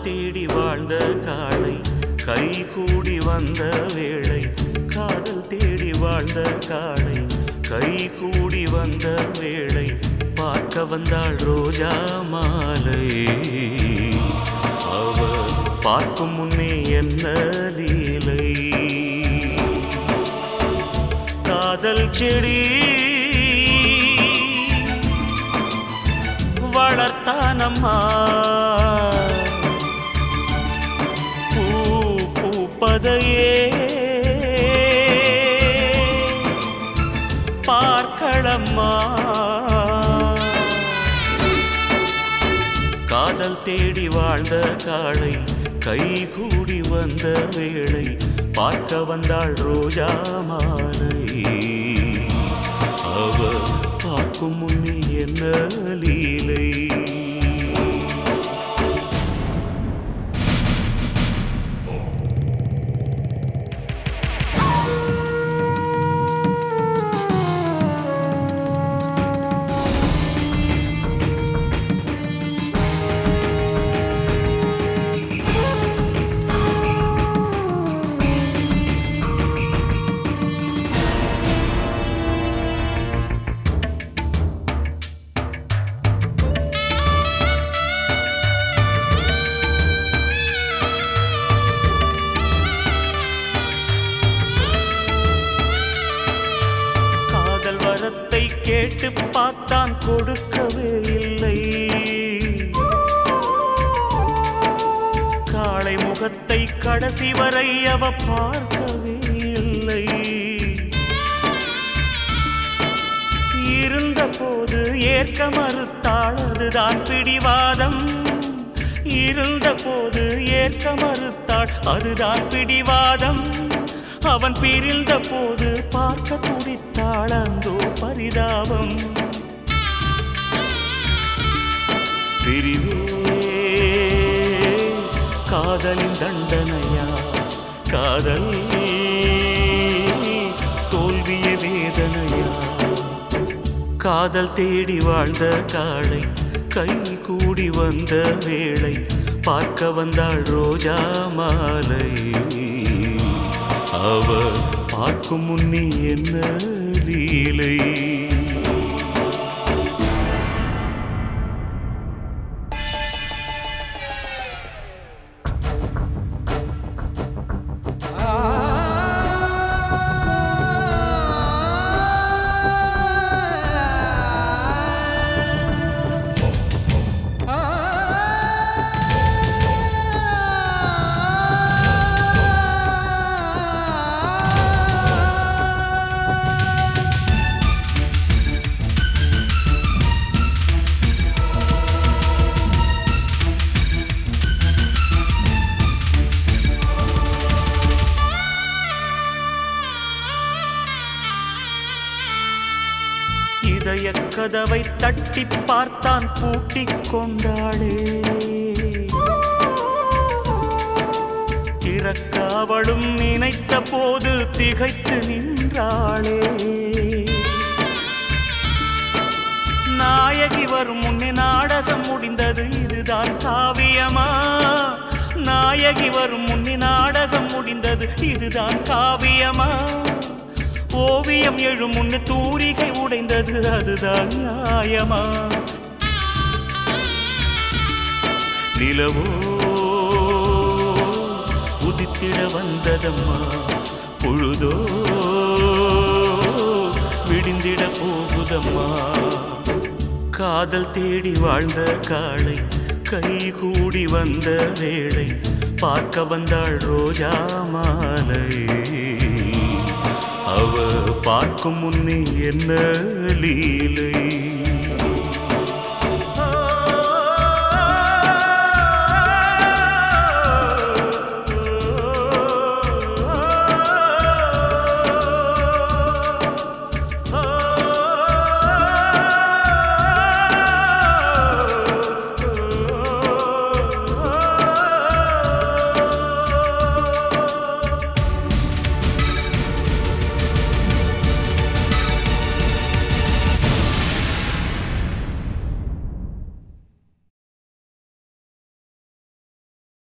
தேடி வாழ்ந்த காளை கை கூடி வந்த வேளை காதல் தேடி வாழ்ந்த காளை கை கூடி வந்த வேளை பார்க்க வந்தாள் ரோஜா மாலை அவ பார்க்கும் முன்னே என்ன லீலை காதல் செடி வளர்த்தானம்மா பூ பூப்பதையே பார்க்களம்மா காதல் தேடி வாழ்ந்த காளை கை கூடி வந்த வேளை பார்க்க வந்தாள் ரோஜா மாலை அவ பார்க்கும் முன்னே என்ன லீலை காதல் வரத்தை கேட்டு பார்த்தான் கொடுக்கவே இல்லை காளை முகத்தை கடைசி வரை அவ பார்க்கவே இல்லை இருந்த போது ஏற்க மறுத்தாள் அதுதான் பிடிவாதம் இருந்த போது ஏற்க மறுத்தாள் அதுதான் பிடிவாதம் அவன் பிரிந்த போது பார்க்க துடித்தாள் அந்தோ பரிதாபம் பிரிவே காதலின் தண்டனையா காதல் தோல்விய வேதனையா காதல் தேடி வாழ்ந்த காளை கை கூடி வந்த வேளை பார்க்க வந்தாள் ரோஜா மாலை அவ பார்க்கும் முன்னே என்ன லீலை இதய கதவை தட்டி பார்த்தான் பூட்டிக் கொண்டாளே திறக்க அவளும் நினைத்த போது திகைத்து நின்றாளே நாயகி வரும் முன்னே நாடகம் முடிந்தது இதுதான் காவியமா நாயகி வரும் முன்னே நாடகம் முடிந்தது இதுதான் காவியமா ஓவியம் எழும் முன்னே தூரிகை உடைந்தது அதுதான் நியாயமா நிலவோ உதித்திட வந்ததம்மா பொழுதோ விடிந்திட போகுதம்மா காதல் தேடி வாழ்ந்த காளை கை கூடி வந்த வேளை பார்க்க வந்தாள் ரோஜா மாலை அவ பார்க்கும் முன்னே என்ன லீலை